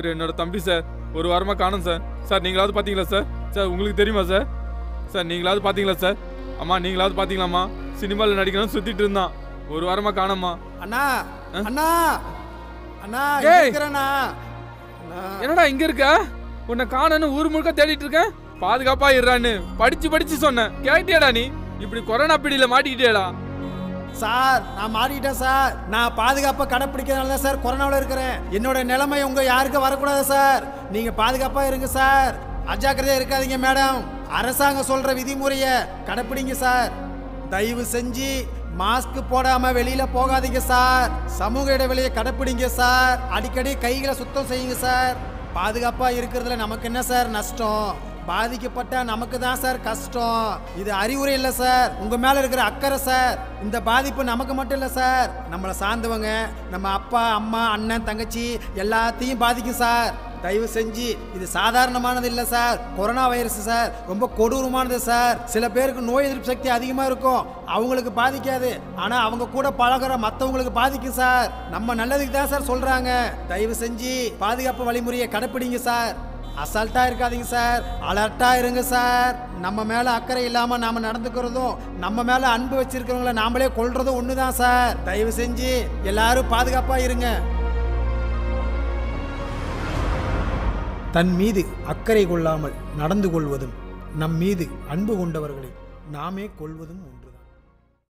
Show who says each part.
Speaker 1: இவர் என்னோட தம்பி சார் ஒரு வாரமா காணும் சார் சார் நீங்களாவது பாத்தீங்களா சார் சார் உங்களுக்கு தெரியுமா சார் சார் நீங்களாவது பாத்தீங்களா சார் அம்மா நீங்களாவது பாத்தீங்களாம்மா சினிமாவில் நடிக்கணும்னு சுத்திட்டு இருந்தான் ஒரு வாரமா காணோம்மா
Speaker 2: அண்ணா அண்ணா அண்ணா
Speaker 1: ஏய்.
Speaker 2: இங்க இருக்கிறேண்ணா அண்ணா
Speaker 1: என்னடா இங்க இருக்க உன்னை காணன்னு ஊர் முழுக்க தேடிட்டு இருக்கேன் பாதுகாப்பா இருறான்னு படிச்சு படிச்சு சொன்னேன் கேட்டியாடா நீ இப்படி கொரோனா பிடியில மாட்டிக்கிட்டியாடா
Speaker 2: சார் நான் மாறிட்டேன் சார் நான் பாதுகாப்பா கடைப்பிடிக்கிறதுனால தான் சார் கொரோனாவில் இருக்கிறேன் என்னோட நிலைமை உங்க யாருக்கும் வரக்கூடாது சார் நீங்க பாதுகாப்பா இருங்க சார் அஜாக்கிரதையா இருக்காதீங்க மேடம் அரசாங்கம் சொல்ற விதிமுறையை கடைப்பிடிங்க சார் தயவு செஞ்சு மாஸ்க் போடாம வெளியில போகாதீங்க சார் சமூக இடைவெளியை கடைப்பிடிங்க சார் அடிக்கடி கைகளை சுத்தம் செய்யுங்க சார் பாதுகாப்பா இருக்கிறதுல நமக்கு என்ன சார் நஷ்டம் பாதிக்கப்பட்ட நமக்கு தான் சார் கஷ்டம் இது அறிவுரை இல்லை சார் உங்க மேல இருக்கிற அக்கறை சார் இந்த பாதிப்பு நமக்கு மட்டும் இல்லை சார் நம்மளை சார்ந்தவங்க நம்ம அப்பா அம்மா அண்ணன் தங்கச்சி எல்லாத்தையும் பாதிக்கும் சார் தயவு செஞ்சு இது சாதாரணமானது இல்லை சார் கொரோனா வைரஸ் சார் ரொம்ப கொடூரமானது சார் சில பேருக்கு நோய் எதிர்ப்பு சக்தி அதிகமாக இருக்கும் அவங்களுக்கு பாதிக்காது ஆனால் அவங்க கூட பழகுற மற்றவங்களுக்கு பாதிக்கும் சார் நம்ம நல்லதுக்கு தான் சார் சொல்றாங்க தயவு செஞ்சு பாதுகாப்பு வழிமுறையை கடைப்பிடிங்க சார் அசால்ட்டா இருக்காதீங்க சார் அலர்ட்டா இருங்க சார் நம்ம மேல அக்கறை இல்லாம நாம நடந்துக்கிறதும் நம்ம மேல அன்பு வச்சிருக்கிறவங்கள நாமளே கொல்றதும் ஒண்ணுதான் சார் தயவு செஞ்சு எல்லாரும் பாதுகாப்பா இருங்க தன் மீது அக்கறை கொள்ளாமல் நடந்து கொள்வதும் நம் மீது அன்பு கொண்டவர்களை நாமே கொள்வதும் ஒன்று